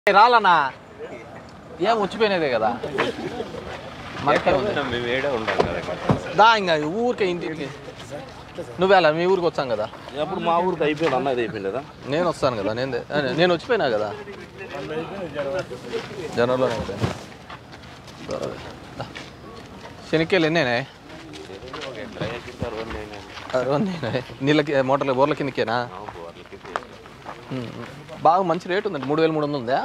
రాలన్నా ఏం వచ్చిపోయినదే కదా మనకే ఉంది మేము ఏడే ఉంటాం కదా దా ఇంకా ఊరికే ఇంటికి నువ్వేలా మీ ఊరికి వచ్చాం కదా అప్పుడు మా ఊరికి అయిపోయింది అన్న ఇది అయిపోయింది కదా నేను వస్తాను కదా నేను నేను వచ్చిపోయినా కదా జనవరిలోనే అయిపోయినా సరే. దా. శనిక్కాయలు ఎన్నేనే అరవై నీళ్ళకి మోటార్లు బోర్ల కిందకేనా ఉమ్. బాగా మంచి రేట్ ఉందండి మూడు వేలు మూడు వందలు ఉందా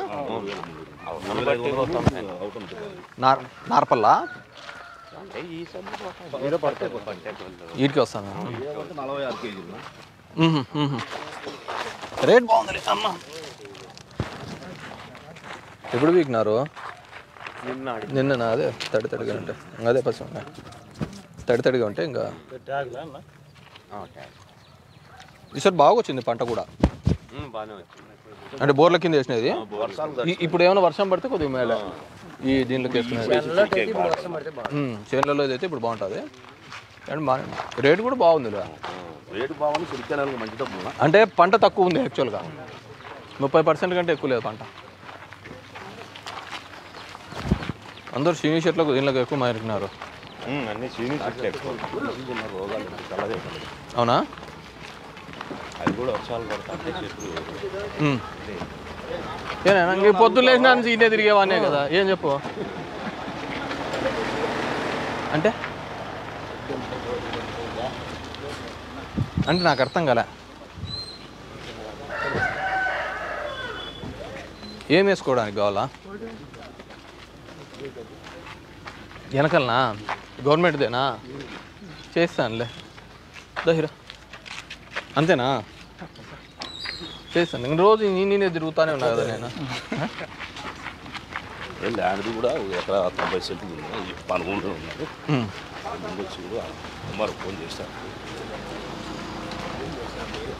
నార్ నార్పల్లా వీటికి వస్తాను నలభై ఆరు కేజీలు మ్మ్, మ్మ్. రేట్ బాగుంది అమ్మ ఎప్పుడు వీకినారు నిన్న అదే తడి తడిగా ఉంటే అదే పసి ఉన్నాయి తడి తడిగా ఉంటే ఇంకా ఈసారి బాగా వచ్చింది పంట కూడా బాగానే వచ్చింది అంటే బోర్ల కింద వేసినది వర్షాలు ఈ- ఇప్పుడు ఏమైనా వర్షం పడితే కొద్దిగా మేలే ఈ దీంట్లోకి వేసుకునేది మ్మ్. చేనులలో అయితే ఇప్పుడు బాగుంటుంది అండ్ మా రేట్ కూడా బాగుంది ఇలా. రేటు బాగుంది చిరికాయలు మంచి డబ్బు అంటే పంట తక్కువ ఉంది యాక్చువల్గా ముప్పై పర్సెంట్ కంటే ఎక్కువ లేదు పంట అందరూ శీని చెట్లకు దీనిలోకి ఎక్కువ మారినారు అన్ని చీని చెట్లు ఎక్కువ రోగాలు చల్లదే అవునా అది కూడా వర్షాలు పడతాయి చెట్లు ఉమ్. ఏనా ఇంక పొద్దున్న లేచిన ఈయనే తిరిగేవానే కదా ఏం చెప్పు అంటే అంటే నాకు అర్థం కాలే ఏం వేసుకోవడానికి కావాలా వెనకలనా గవర్నమెంట్దేనా చేస్తానులే దహిరా అంతేనా చేస్తాను ఇంక రోజు నీ నేనే తిరుగుతానే ఉన్నా కదా నేను ల్యాండ్ కూడా ఒక ఎకరా తొంభై సెంట్లు ఉంది పనుకుంటూ ఉన్నారు ఉమ్. ముందు వచ్చి కూడా మరి ఫోన్ చేస్తాను